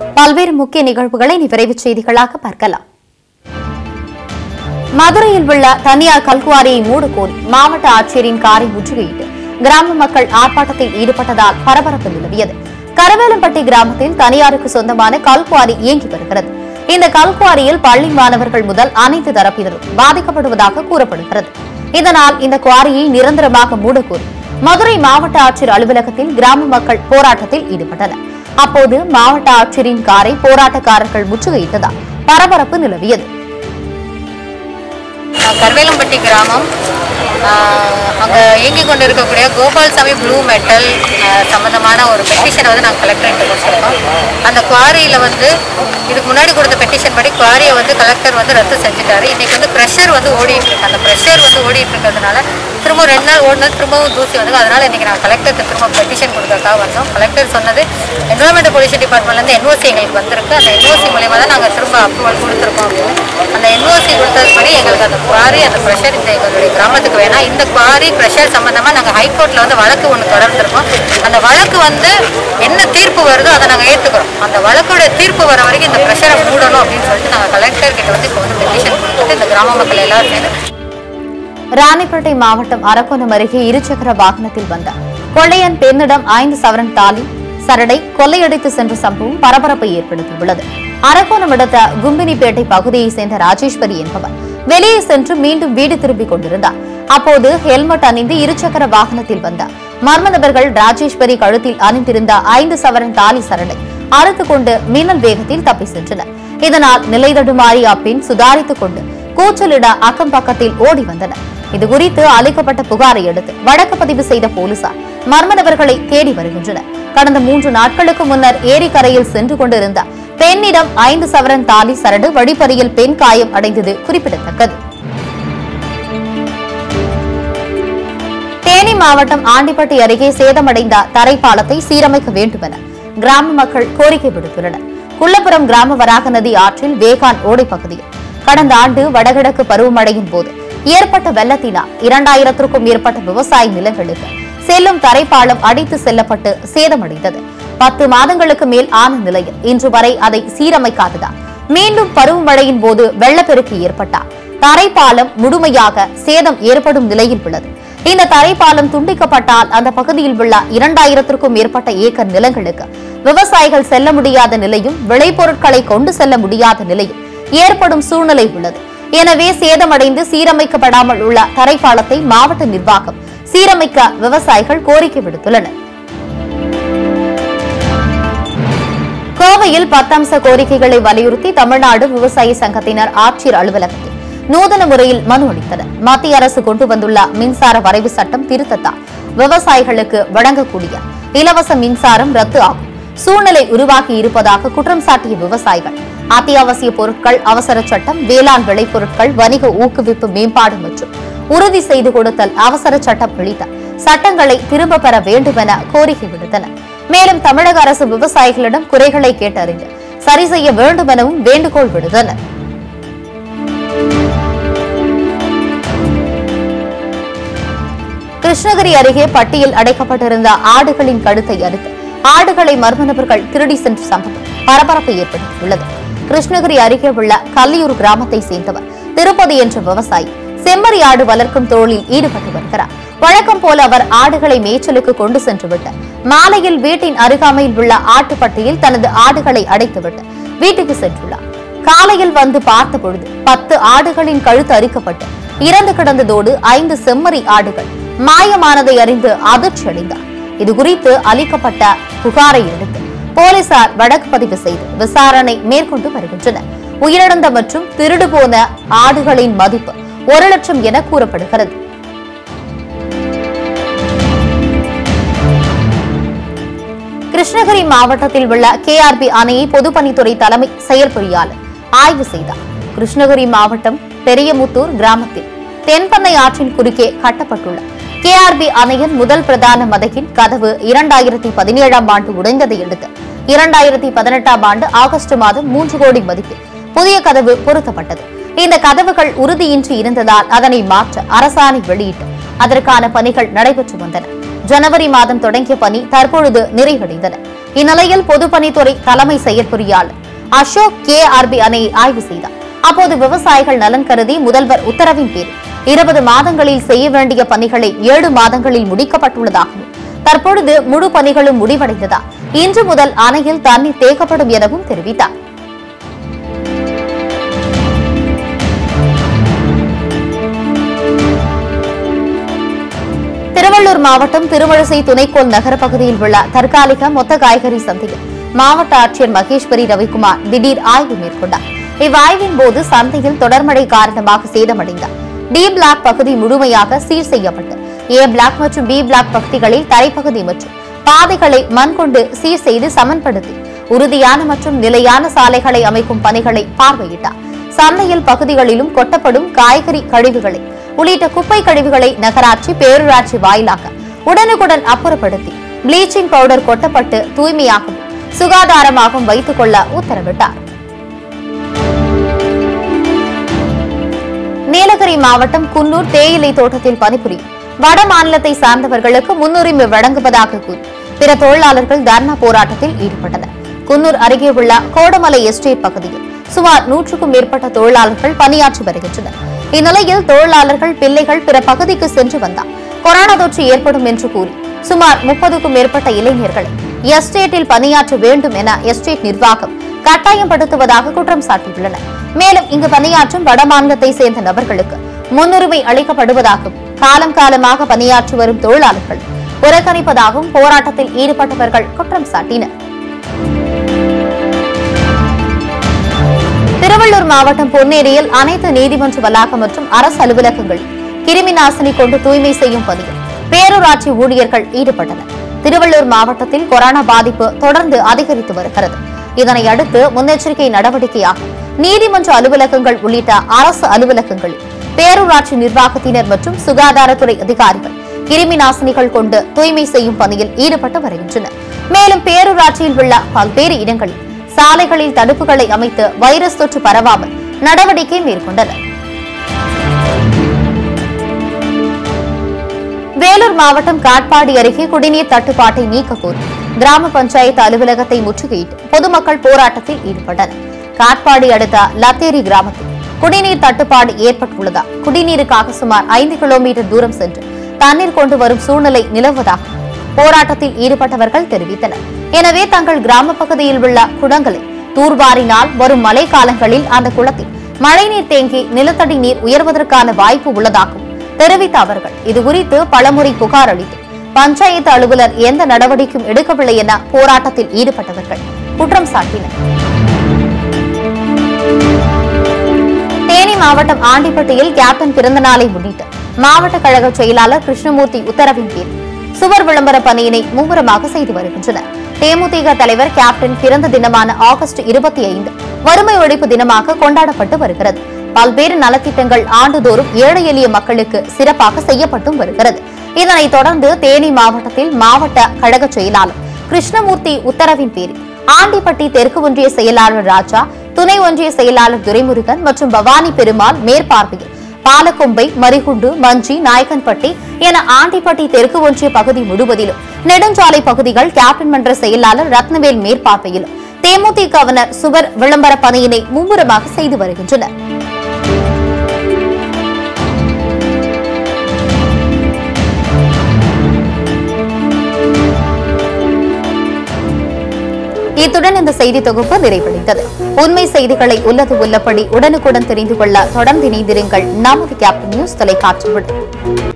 பல்வேறு முக்கிய நிகழ்வுகளை இனி விரைவுச் செய்திகளாக பார்க்கலாம் மதுரையில் உள்ள தனியார் கல்குவாரியை மூடக்கோரி மாவட்ட ஆட்சியரின் காரை முற்றுகையிட்டு கிராம மக்கள் ஆர்ப்பாட்டத்தில் ஈடுபட்டதால் பரபரப்பு நிலவியது கரவேலம்பட்டி கிராமத்தில் தனியாருக்கு சொந்தமான கல்குவாரி இயங்கி வருகிறது இந்த கல்குவாரியில் பள்ளி மாணவர்கள் முதல் அனைத்து தரப்பினரும் பாதிக்கப்படுவதாக கூறப்படுகிறது இதனால் இந்த குவாரியை நிரந்தரமாக மூடக்கோரி மதுரை மாவட்ட ஆட்சியர் அலுவலகத்தில் கிராம மக்கள் போராட்டத்தில் ஈடுபட்டனர் அப்போது மாவட்ட ஆட்சியரின் காரை போராட்டக்காரர்கள் முற்றுகையிட்டதால் பரபரப்பு நிலவியது நான் கருவேலம்பட்டி கிராமம் அங்கே இயங்கிக் கொண்டு இருக்கக்கூடிய கோபால்சாமி ப்ளூ மெட்டல் சம்மந்தமான ஒரு பெட்டிஷனை வந்து நாங்கள் கலெக்டர்கிட்ட கொடுத்துருக்கோம் அந்த குவாரியில் வந்து இதுக்கு முன்னாடி கொடுத்த பெட்டிஷன் படி குவாரியை வந்து கலெக்டர் வந்து ரத்து செஞ்சுட்டாரு இன்னைக்கு வந்து ப்ரெஷர் வந்து ஓடிட்டு இருக்கு அந்த ப்ரெஷர் வந்து ஓடிட்டு இருக்கிறதுனால திரும்ப ரெண்டு நாள் ஓடினது திரும்பவும் தூசி வந்து அதனால இன்னைக்கு நாங்கள் கலெக்டருக்கு திரும்ப பெட்டிஷன் கொடுக்கறதுக்காக வந்தோம் கலெக்டர் சொன்னது என்வரன்மெண்ட் பொல்யூஷன் டிபார்ட்மெண்ட்லேருந்து என்ஓசி எங்களுக்கு வந்திருக்கு அந்த என்ஓசி மூலயமா தான் நாங்கள் திரும்ப அப்ரூவல் கொடுத்துருக்கோம் அப்படின்னு அந்த என்ஓசி கொடுத்ததுபடி எங்களுக்கு அந்த குவாரி அந்த ப்ரெஷர் இந்த எங்களுடைய கிராமத்துக்கு வேணாம் இந்த குவாரி ப்ரெஷர் சம்மந்தமாக நாங்கள் ஹைகோர்ட்டில் வந்து வழக்கு ஒன்று தொடர்ந்துருக்கோம் அந்த வழக்கு வந்து என்ன தீர்ப்பு வருதோ அதை நாங்கள் ஏற்றுக்கிறோம் அந்த வழக்குடைய தீர்ப்பு வர வரைக்கும் இந்த ப்ரெஷரை மூடணும் அப்படின்னு சொல்லிட்டு நாங்கள் கலெக்டர் கிட்ட வந்து இப்போ வந்து பெட்டிஷன் கொடுத்துட்டு இந்த கிராம மக்கள் எல்லாரும் சேர்ந்து ராணிப்பேட்டை மாவட்டம் அரக்கோணம் அருகே இருசக்கர வாகனத்தில் வந்த கொள்ளையன் பெண்ணிடம் ஐந்து சவரன் தாலி சரடை கொள்ளையடித்து சென்ற சம்பவம் பரபரப்பை ஏற்படுத்தியுள்ளது அரக்கோணம் அடுத்த கும்பினிப்பேட்டை பகுதியைச் சேர்ந்த ராஜேஸ்வரி என்பவர் வெளியே சென்று மீண்டும் வீடு திரும்பிக் கொண்டிருந்தார் அப்போது ஹெல்மெட் அணிந்து இருசக்கர வாகனத்தில் வந்த மர்ம நபர்கள் ராஜேஸ்வரி கழுத்தில் அணிந்திருந்த ஐந்து சவரன் தாலி சரடை அறுத்துக் கொண்டு மின்னல் வேகத்தில் தப்பி சென்றனர் இதனால் நிலை தடுமாறி அப்பெண் சுதாரித்துக் கொண்டு கூச்சலிட அக்கம் பக்கத்தில் ஓடி வந்தனர் இதுகுறித்து அளிக்கப்பட்ட புகாரை அடுத்து வழக்கு பதிவு செய்த போலீசார் மர்ம நபர்களை தேடி வருகின்றனர் கடந்த மூன்று நாட்களுக்கு முன்னர் ஏரிக்கரையில் சென்று கொண்டிருந்த பெண்ணிடம் ஐந்து சவரன் தாலி சரடு வழிப்பறியில் பெண் காயம் அடைந்தது குறிப்பிடத்தக்கது தேனி மாவட்டம் ஆண்டிப்பட்டி அருகே சேதமடைந்த தரைப்பாலத்தை சீரமைக்க வேண்டும் என கிராம மக்கள் கோரிக்கை விடுத்துள்ளனர் குள்ளப்புறம் கிராம வராக நதி ஆற்றில் வேகான் ஓடை பகுதியில் கடந்த ஆண்டு வடகிழக்கு பருவமழையின் போது ஏற்பட்ட வெள்ளத்தினால் இரண்டாயிரத்திற்கும் மேற்பட்ட விவசாய நிலங்களுக்கு செல்லும் தரைப்பாலம் அடித்து செல்லப்பட்டு சேதமடைந்தது பத்து மாதங்களுக்கு மேல் ஆன நிலையில் இன்று வரை அதை சீரமைக்காததால் மீண்டும் பருவமழையின் போது வெள்ளப்பெருக்கு ஏற்பட்டால் தரைப்பாலம் முழுமையாக சேதம் ஏற்படும் நிலையில் உள்ளது இந்த தரைப்பாலம் துண்டிக்கப்பட்டால் அந்த பகுதியில் உள்ள இரண்டாயிரத்திற்கும் மேற்பட்ட ஏக்கர் நிலங்களுக்கு விவசாயிகள் செல்ல முடியாத நிலையும் விளைபொருட்களை கொண்டு செல்ல முடியாத நிலையும் ஏற்படும் சூழ்நிலை உள்ளது எனவே சேதமடைந்து சீரமைக்கப்படாமல் உள்ள தரைப்பாலத்தை மாவட்ட நிர்வாகம் சீரமைக்க விவசாயிகள் கோரிக்கை விடுத்துள்ளனர் கோவையில் பத்தம்ச கோரிக்கைகளை வலியுறுத்தி தமிழ்நாடு விவசாய சங்கத்தினர் ஆட்சியர் அலுவலகத்தில் நூதன முறையில் மனு அளித்தனர் மத்திய அரசு கொண்டு வந்துள்ள மின்சார வரைவு சட்டம் திருத்தத்தால் விவசாயிகளுக்கு வழங்கக்கூடிய இலவச மின்சாரம் ரத்து ஆகும் சூழ்நிலை உருவாகி இருப்பதாக குற்றம் சாட்டிய விவசாயிகள் அத்தியாவசிய பொருட்கள் அவசர சட்டம் வேளாண் விளைபொருட்கள் வணிக ஊக்குவிப்பு மேம்பாடு மற்றும் உறுதி செய்து கொடுத்தல் அவசர சட்டம் உள்ளிட்ட சட்டங்களை திரும்ப பெற வேண்டும் என கோரிக்கை விடுத்தனர் மேலும் தமிழக அரசு விவசாயிகளிடம் குறைகளை கேட்டறிந்து சரி செய்ய வேண்டும் எனவும் வேண்டுகோள் விடுத்தனர் கிருஷ்ணகிரி அருகே பட்டியில் அடைக்கப்பட்டிருந்த ஆடுகளின் கழுத்தை அறுத்து ஆடுகளை மர்ம நபர்கள் திருடி சென்ற சம்பவம் பரபரப்பை ஏற்படுத்தியுள்ளது கிருஷ்ணகிரி அருகே உள்ள கல்லியூர் கிராமத்தை சேர்ந்தவர் திருப்பதி என்ற விவசாயி செம்மறி ஆடு வளர்க்கும் தொழிலில் ஈடுபட்டு வருகிறார் வழக்கம் போல அவர் ஆடுகளை மேய்ச்சலுக்கு கொண்டு சென்றுவிட்டு மாலையில் வீட்டின் அருகாமையில் உள்ள ஆட்டுப்பட்டியில் தனது ஆடுகளை அடைத்துவிட்டு வீட்டுக்கு சென்றுள்ளார் காலையில் வந்து பார்த்த பொழுது பத்து ஆடுகளின் கழுத்து அரிக்கப்பட்டு இறந்து கிடந்ததோடு ஐந்து செம்மறி ஆடுகள் மாயமானதை அறிந்து அதிர்ச்சி அடைந்தார் இதுகுறித்து அளிக்கப்பட்ட புகாரை அடுத்து போலீசார் வழக்கு பதிவு செய்து விசாரணை மேற்கொண்டு வருகின்றனர் உயிரிழந்த மற்றும் திருடு போன ஆடுகளின் மதிப்பு ஒரு லட்சம் என கூறப்படுகிறது கிருஷ்ணகிரி மாவட்டத்தில் உள்ள கேஆர்பி அணையை பொதுப்பணித்துறை தலைமை செயற்பொறியாளர் ஆய்வு செய்தார் கிருஷ்ணகிரி மாவட்டம் பெரியமுத்தூர் கிராமத்தில் தென்பண்ணை ஆற்றின் குறுக்கே கட்டப்பட்டுள்ள கேஆர்பி அணையின் முதல் பிரதான மதகின் கதவு இரண்டாயிரத்தி பதினேழாம் ஆண்டு உடைந்ததை அடுத்து இரண்டாயிரத்தி பதினெட்டாம் ஆண்டு ஆகஸ்ட் மாதம் மூன்று கோடி மதிப்பில் புதிய கதவு பொருத்தப்பட்டது இந்த கதவுகள் உறுதியின்றி இருந்ததால் அதனை மாற்ற அரசாணை வெளியிட்டு அதற்கான பணிகள் நடைபெற்று வந்தன ஜனவரி மாதம் தொடங்கிய பணி தற்பொழுது நிறைவடைந்தன இந்நிலையில் பொதுப்பணித்துறை தலைமை செயற்பொறியாளர் அசோக் கே ஆர்பி அணையை ஆய்வு செய்தார் அப்போது விவசாயிகள் நலன் கருதி முதல்வர் உத்தரவின் பேரில் இருபது மாதங்களில் செய்ய வேண்டிய பணிகளை ஏழு மாதங்களில் முடிக்கப்பட்டுள்ளதாகவும் தற்பொழுது முழு பணிகளும் முடிவடைந்ததா இன்று முதல் அணையில் தண்ணீர் தேக்கப்படும் எனவும் தெரிவித்தார் திருவள்ளூர் மாவட்டம் திருவழுசை துணைக்கோள் நகர பகுதியில் உள்ள தற்காலிக மொத்த காய்கறி சந்தையில் மாவட்ட ஆட்சியர் மகேஸ்வரி ரவிக்குமார் திடீர் ஆய்வு மேற்கொண்டார் இவ்வாய்வின் போது சந்தையில் தொடர்மழை காரணமாக சேதமடைந்த டி பிளாக் பகுதி முழுமையாக சீர் செய்யப்பட்டு ஏ பிளாக் மற்றும் பி பிளாக் பகுதிகளில் தரைப்பகுதி மற்றும் பாதைகளை மண் கொண்டு சீர் செய்து சமன்படுத்தி உறுதியான மற்றும் நிலையான சாலைகளை அமைக்கும் பணிகளை பார்வையிட்டார் சந்தையில் பகுதிகளிலும் கொட்டப்படும் காய்கறி கழிவுகளை உள்ளிட்ட குப்பை கழிவுகளை நகராட்சி பேரூராட்சி வாயிலாக உடனுக்குடன் அப்புறப்படுத்தி ப்ளீச்சிங் பவுடர் கொட்டப்பட்டு தூய்மையாகவும் சுகாதாரமாகவும் வைத்துக் கொள்ள உத்தரவிட்டார் நீலகிரி மாவட்டம் குன்னூர் தேயிலை தோட்டத்தில் பணிபுரியும் வட மாநிலத்தை சார்ந்தவர்களுக்கு முன்னுரிமை வழங்குவதாக கூறி பிற தொழிலாளர்கள் தர்ணா போராட்டத்தில் ஈடுபட்டனர் குன்னூர் அருகே உள்ள கோடமலை எஸ்டேட் பகுதியில் சுமார் நூற்றுக்கும் மேற்பட்ட தொழிலாளர்கள் பணியாற்றி வருகின்றனர் இந்நிலையில் தொழிலாளர்கள் பிள்ளைகள் பிற பகுதிக்கு சென்று வந்தால் கொரோனா தொற்று ஏற்படும் என்று கூறி சுமார் முப்பதுக்கும் மேற்பட்ட இளைஞர்களை எஸ்டேட்டில் பணியாற்ற வேண்டும் என எஸ்டேட் நிர்வாகம் கட்டாயப்படுத்துவதாக குற்றம் சாட்டியுள்ளனர் மேலும் இங்கு பணியாற்றும் வடமாநிலத்தை சேர்ந்த நபர்களுக்கு முன்னுரிமை அளிக்கப்படுவதாகவும் காலம் காலமாக பணியாற்றி வரும் தொழிலாளர்கள் புறக்கணிப்பதாகவும் போராட்டத்தில் ஈடுபட்டவர்கள் குற்றம் சாட்டினர் திருவள்ளூர் மாவட்டம் பொன்னேரியில் அனைத்து நீதிமன்ற வளாகம் மற்றும் அரசு அலுவலகங்கள் கிருமி நாசினி கொண்டு தூய்மை செய்யும் பணியில் பேரூராட்சி ஊழியர்கள் ஈடுபட்டனர் திருவள்ளூர் மாவட்டத்தில் கொரோனா பாதிப்பு தொடர்ந்து அதிகரித்து வருகிறது இதனை அடுத்து முன்னெச்சரிக்கை நடவடிக்கையாக நீதிமன்ற அலுவலகங்கள் உள்ளிட்ட அரசு அலுவலகங்களில் பேரூராட்சி நிர்வாகத்தினர் மற்றும் சுகாதாரத்துறை அதிகாரிகள் கிருமி நாசினிகள் கொண்டு தூய்மை செய்யும் பணியில் ஈடுபட்டு வருகின்றனர் மேலும் பேரூராட்சியில் உள்ள பல்வேறு இடங்களில் சாலைகளில் தடுப்புகளை அமைத்து வைரஸ் தொற்று பரவாமல் நடவடிக்கை மேற்கொண்டனர் வேலூர் மாவட்டம் காட்பாடி அருகே குடிநீர் தட்டுப்பாட்டை நீக்க கோரி கிராம பஞ்சாயத்து அலுவலகத்தை முற்றுகையிட்டு பொதுமக்கள் போராட்டத்தில் ஈடுபட்டனர் காட்பாடி அடுத்த லத்தேரி கிராமத்தில் குடிநீர் தட்டுப்பாடு ஏற்பட்டுள்ளதால் குடிநீருக்காக சுமார் ஐந்து கிலோமீட்டர் தூரம் சென்று தண்ணீர் கொண்டு வரும் சூழ்நிலை நிலவுவதாக போராட்டத்தில் ஈடுபட்டவர்கள் தெரிவித்தனர் எனவே தங்கள் கிராம பகுதியில் உள்ள குளங்களை தூர்வாரினால் வரும் மழை காலங்களில் அந்த குளத்தில் மழைநீர் தேங்கி நிலத்தடி நீர் உயர்வதற்கான வாய்ப்பு உள்ளதாகவும் தெரிவித்த அவர்கள் இதுகுறித்து பலமுறை புகார் அளித்து பஞ்சாயத்து அலுவலர் எந்த நடவடிக்கையும் எடுக்கவில்லை என போராட்டத்தில் ஈடுபட்டவர்கள் குற்றம் சாட்டினர் தேனி மாவட்டம் ஆண்டிப்பட்டியில் கேப்டன் பிறந்த நாளை முன்னிட்டு மாவட்ட கழக செயலாளர் கிருஷ்ணமூர்த்தி உத்தரவின் பேரில் சுவர் விளம்பர பணியினை மும்முரமாக செய்து வருகின்றனர் தேமுதிக தலைவர் கேப்டன் பிறந்த தினமான ஆகஸ்ட் இருபத்தி ஐந்து வறுமை ஒழிப்பு தினமாக கொண்டாடப்பட்டு வருகிறது பல்வேறு நலத்திட்டங்கள் ஆண்டுதோறும் ஏழை எளிய மக்களுக்கு சிறப்பாக செய்யப்பட்டும் வருகிறது இதனைத் தொடர்ந்து தேனி மாவட்டத்தில் மாவட்ட கழக செயலாளர் கிருஷ்ணமூர்த்தி உத்தரவின் பேரில் ஆண்டிப்பட்டி தெற்கு ஒன்றிய செயலாளர் ராஜா துணை ஒன்றிய செயலாளர் துரைமுருகன் மற்றும் பவானி பெருமாள் மேற்பார்வையில் பாலக்கொம்பை மரிகுண்டு மஞ்சி நாயக்கன்பட்டி என ஆண்டிப்பட்டி தெற்கு ஒன்றிய பகுதி முழுவதிலும் நெடுஞ்சாலை பகுதிகள் கேப்டன் மன்ற செயலாளர் ரத்னவேல் மேற்பார்வையிலும் தேமுதிகவினர் சுவர் விளம்பர பணியினை மும்முரமாக செய்து வருகின்றனர் இத்துடன் இந்த செய்தி தொகுப்பு நிறைவடைந்தது உண்மை செய்திகளை உள்ளது உள்ளபடி உடனுக்குடன் தெரிந்து கொள்ள தொடர்ந்து இணைந்திருங்கள் நமது கேப்டன் நியூஸ் தொலைக்காட்சியுடன்